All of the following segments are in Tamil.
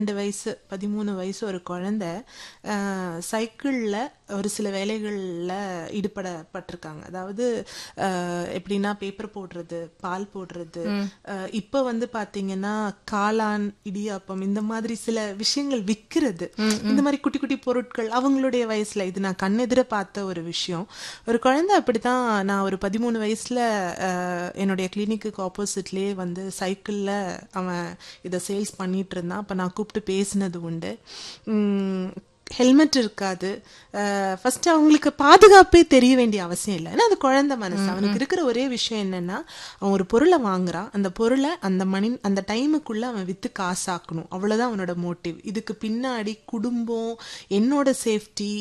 ரெண்டு வயசு பதிமூணு வயசு ஒரு குழந்தை அஹ், சைக்கிள்ல ஒரு சில வேலைகள்ல ஈடுபடப்பட்டிருக்காங்க அதாவது அஹ், எப்படின்னா பேப்பர் போடுறது பால் போடுறது அஹ், இப்ப வந்து பாத்தீங்கன்னா காளான் இடியாப்பம் இந்த மாதிரி சில விஷயங்கள் விக்கிறது இந்த மாதிரி குட்டி குட்டி பொருட்கள் அவங்களுடைய வயசுல இது நான் கண்ணெதிர பார்த்த ஒரு விஷயம் ஒரு குழந்தை அப்படித்தான் நான் ஒரு பதிமூணு வயசுல அஹ், என்னுடைய கிளினிக்கு ஆப்போசிட்லயே வந்து சைக்கிள்ல அவன் இதை சேல்ஸ் பண்ணிட்டு இருந்தான் அப்ப நான் கூப்பிட்டு பேசினது உண்டு ஹெல்மெட் இருக்காது ஃபர்ஸ்ட் அவங்களுக்கு பாதுகாப்பே தெரிய வேண்டிய அவசியம் இல்லை ஏன்னா அது குழந்தை மனசு அவனுக்கு இருக்கிற ஒரே விஷயம் என்னன்னா அவன் ஒரு பொருளை வாங்குறான் அந்த பொருளை அந்த மணி அந்த டைமுக்குள்ள அவன் வித்து காசாக்கணும் அவ்வளவுதான் அவனோட மோட்டிவ் இதுக்கு பின்னாடி குடும்பம் என்னோட சேஃப்டி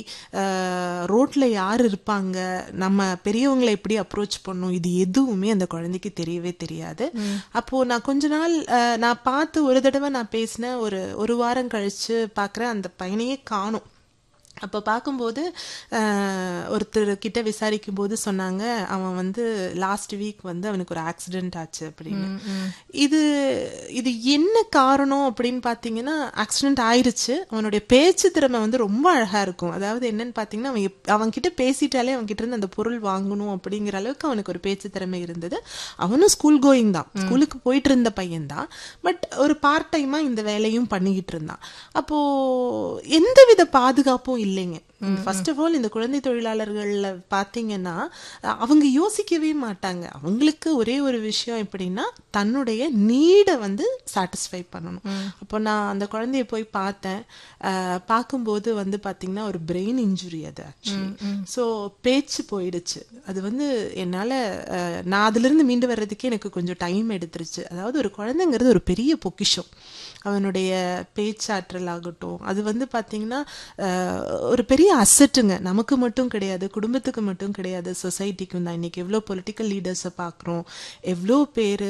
ரோட்ல யார் இருப்பாங்க நம்ம பெரியவங்களை எப்படி அப்ரோச் பண்ணணும் இது எதுவுமே அந்த குழந்தைக்கு தெரியவே தெரியாது அப்போ நான் கொஞ்ச நாள் அஹ், நான் பார்த்து ஒரு தடவை நான் பேசினேன் ஒரு ஒரு வாரம் கழிச்சு பார்க்குறேன் அந்த பையனையே காணும் அப்போ பார்க்கும்போது அஹ், ஒருத்தர் கிட்ட விசாரிக்கும் போது சொன்னாங்க அவன் வந்து லாஸ்ட் வீக் வந்து அவனுக்கு ஒரு ஆக்சிடென்ட் ஆச்சு அப்படின்னு இது இது என்ன காரணம் அப்படின்னு பார்த்தீங்கன்னா ஆக்சிடென்ட் ஆயிருச்சு அவனுடைய பேச்சு திறமை வந்து ரொம்ப அழகா இருக்கும் அதாவது என்னன்னு பார்த்தீங்கன்னா அவன் எப்- அவன் கிட்ட பேசிட்டாலே அவன் கிட்ட இருந்து அந்த பொருள் வாங்கணும் அப்படிங்கிற அளவுக்கு அவனுக்கு ஒரு பேச்சு திறமை இருந்தது அவனும் ஸ்கூல் கோயிங் தான் ஸ்கூலுக்கு போயிட்டு இருந்த பையன் தான் பட் ஒரு பார்ட் டைமா இந்த வேலையும் பண்ணிக்கிட்டு இருந்தான் அப்போ எந்தவித பாதுகாப்பும் இல்லைங்க ஃபர்ஸ்ட் ஆஃப் ஆல் இந்த குழந்தை தொழிலாளர்கள்ல பாத்தீங்கன்னா அஹ், அவங்க யோசிக்கவே மாட்டாங்க அவங்களுக்கு ஒரே ஒரு விஷயம் எப்படின்னா தன்னுடைய நீடை வந்து சாட்டிஸ்ஃபை பண்ணணும் அப்போ நான் அந்த குழந்தைய போய் பார்த்தேன் அஹ், பார்க்கும்போது வந்து பாத்தீங்கன்னா ஒரு பிரெயின் இன்ஜுரி அது ஆக்சுவலி ஸோ பேச்சு போயிடுச்சு அது வந்து என்னால அஹ், நான் அதுல இருந்து மீண்டு வர்றதுக்கே எனக்கு கொஞ்சம் டைம் எடுத்துருச்சு அதாவது ஒரு குழந்தைங்கிறது ஒரு பெரிய பொக்கிஷம் அவனுடைய பேச்சாற்றல் ஆகட்டும் அது வந்து பாத்தீங்கன்னா அஹ், ஒரு பெரிய அசட்டுங்க நமக்கு மட்டும் கிடையாது குடும்பத்துக்கு மட்டும் கிடையாது சொசைட்டிக்கும் தான் இன்னைக்கு எவ்வளோ பொலிட்டிக்கல் லீடர்ஸை பார்க்குறோம் எவ்வளோ பேர்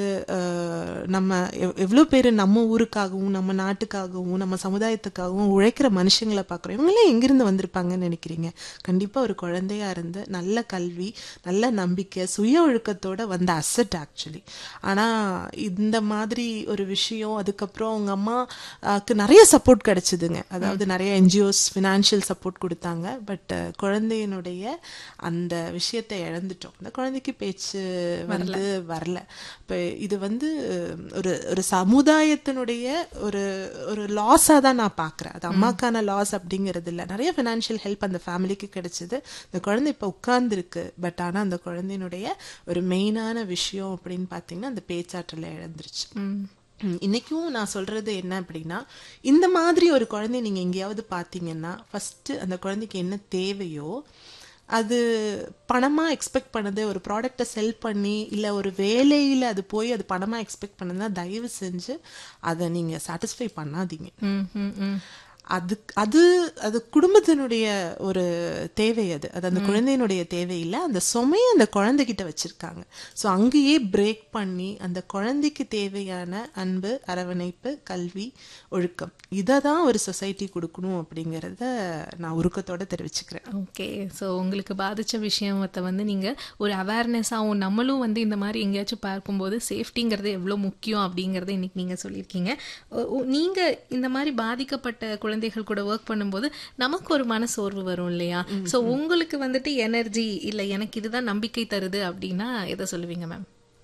நம்ம எவ்- எவ்வளோ பேர் நம்ம ஊருக்காகவும் நம்ம நாட்டுக்காகவும் நம்ம சமுதாயத்துக்காகவும் உழைக்கிற மனுஷங்களை பார்க்குறோம் இவங்களாம் எங்கிருந்து வந்திருப்பாங்கன்னு நினைக்கிறீங்க கண்டிப்பாக ஒரு குழந்தையா இருந்து நல்ல கல்வி நல்ல நம்பிக்கை சுய ஒழுக்கத்தோட வந்த அசட் ஆக்சுவலி ஆனால் இந்த மாதிரி ஒரு விஷயம் அதுக்கப்புறம் அவங்க அம்மாக்கு நிறைய சப்போர்ட் கிடைச்சிதுங்க அதாவது நிறைய என்ஜிஓஸ் ஃபினான்ஷியல் சப்போர்ட் கொடுத்தாங்க பட் குழந்தையினுடைய அந்த விஷயத்தை இழந்துட்டோம் அந்த குழந்தைக்கு பேச்சு வந்து வரல இப்போ இது வந்து ஒரு ஒரு சமுதாயத்தினுடைய ஒரு ஒரு லாஸாக தான் நான் பார்க்குறேன் அது அம்மாக்கான லாஸ் அப்படிங்கிறது இல்லை நிறைய ஃபினான்ஷியல் ஹெல்ப் அந்த ஃபேமிலிக்கு கிடைச்சிது இந்த குழந்தை இப்போ உட்கார்ந்துருக்கு பட் ஆனால் அந்த குழந்தையினுடைய ஒரு மெயினான விஷயம் அப்படின்னு பார்த்தீங்கன்னா அந்த பேச்சாற்றலை இழந்துருச்சு ம், இன்னைக்கும் நான் சொல்றது என்ன அப்படின்னா இந்த மாதிரி ஒரு குழந்தை நீங்க எங்கேயாவது பாத்தீங்கன்னா ஃபர்ஸ்ட் அந்த குழந்தைக்கு என்ன தேவையோ அது பணமா எக்ஸ்பெக்ட் பண்ணது ஒரு ப்ராடக்டை செல் பண்ணி இல்ல ஒரு வேலையில அது போய் அது பணமா எக்ஸ்பெக்ட் பண்ணதுன்னா தயவு செஞ்சு அதை நீங்க சாட்டிஸ்ஃபை பண்ணாதீங்க ம், ம், ம். அது அது அது குடும்பத்தினுடைய ஒரு தேவை அது அது அந்த குழந்தையினுடைய தேவை இல்ல அந்த சுமையை அந்த குழந்தைகிட்ட வச்சிருக்காங்க ஸோ அங்கேயே பிரேக் பண்ணி அந்த குழந்தைக்கு தேவையான அன்பு அரவணைப்பு கல்வி ஒழுக்கம் இதை தான் ஒரு சொசைட்டி கொடுக்கணும் அப்படிங்கிறத நான் உருக்கத்தோட தெரிவிச்சுக்கிறேன் ஓகே ஸோ உங்களுக்கு பாதிச்ச விஷயத்தை வந்து நீங்கள் ஒரு அவேர்னஸாகவும் நம்மளும் வந்து இந்த மாதிரி எங்கேயாச்சும் பார்க்கும்போது சேஃப்டிங்கிறது எவ்வளோ முக்கியம் அப்படிங்கிறத இன்னைக்கு நீங்கள் சொல்லியிருக்கீங்க நீங்கள் இந்த மாதிரி பாதிக்கப்பட்ட குழந்தைகள் கூட ஒர்க் பண்ணும்போது நமக்கு ஒரு மன சோர்வு வரும் இல்லையா ஸோ உங்களுக்கு வந்துட்டு எனர்ஜி இல்லை எனக்கு இதுதான் நம்பிக்கை தருது அப்படின்னா எதை சொல்லுவீங்க மேம்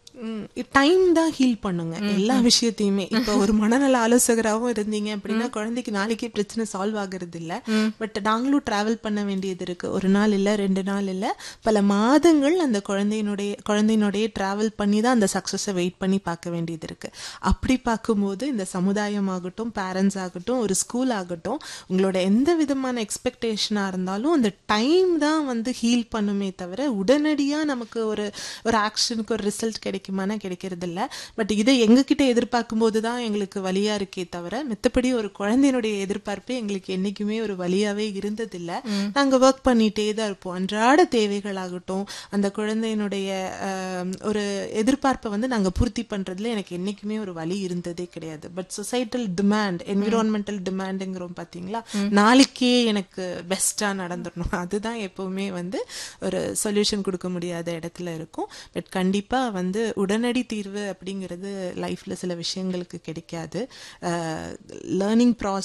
டைம் தான் ஹீல் பண்ணுங்க எல்லா விஷயத்தையுமே இப்போ ஒரு மனநல ஆலோசகராகவும் இருந்தீங்க அப்படின்னா குழந்தைக்கு நாளைக்கே பிரச்சனை சால்வ் ஆகுறது இல்ல பட் நாங்களும் டிராவல் பண்ண வேண்டியது இருக்கு ஒரு நாள் இல்ல ரெண்டு நாள் இல்ல பல மாதங்கள் அந்த குழந்தையினுடைய குழந்தையினுடைய டிராவல் பண்ணி தான் அந்த சக்சஸை வெயிட் பண்ணி பார்க்க வேண்டியது இருக்கு அப்படி பார்க்கும்போது இந்த சமுதாயம் ஆகட்டும் பேரண்ட்ஸ் ஆகட்டும் ஒரு ஸ்கூல் ஆகட்டும் உங்களோட எந்த விதமான எக்ஸ்பெக்டேஷனா இருந்தாலும் அந்த டைம் தான் வந்து ஹீல் பண்ணுமே தவிர உடனடியா நமக்கு ஒரு ஒரு ஆக்ஷனுக்கு ஒரு ரிசல்ட் கிடைக்குமானா கிடைக்கிறது இல்ல பட் இதை எங்ககிட்ட எதிர்பார்க்கும் போது தான் எங்களுக்கு வலியா இருக்கே தவிர மித்தபடி ஒரு குழந்தையினுடைய எதிர்பார்ப்பு எங்களுக்கு என்னைக்குமே ஒரு வலியாவே இருந்ததில்ல நாங்க ஒர்க் பண்ணிட்டே தான் இருப்போம் அன்றாட தேவைகளாகட்டும் அந்த குழந்தையினுடைய ஆம், ஒரு எதிர்பார்ப்பை வந்து நாங்க பூர்த்தி பண்றதுல எனக்கு என்னைக்குமே ஒரு வலி இருந்ததே கிடையாது பட் சொசைட்டல் டிமாண்ட் என்விரான்மெண்டல் டிமாண்டுங்கிறோம் பாத்தீங்களா நாளைக்கே எனக்கு பெஸ்டா நடந்துடணும் அதுதான் எப்பவுமே வந்து ஒரு சொல்யூஷன் கொடுக்க முடியாத இடத்துல இருக்கும் பட் கண்டிப்பா வந்து உடனடி தீர்வு அப்படிங்கிறது லைஃப்ல சில விஷயங்களுக்கு கிடைக்காது லேர்னிங் ப்ராசஸ்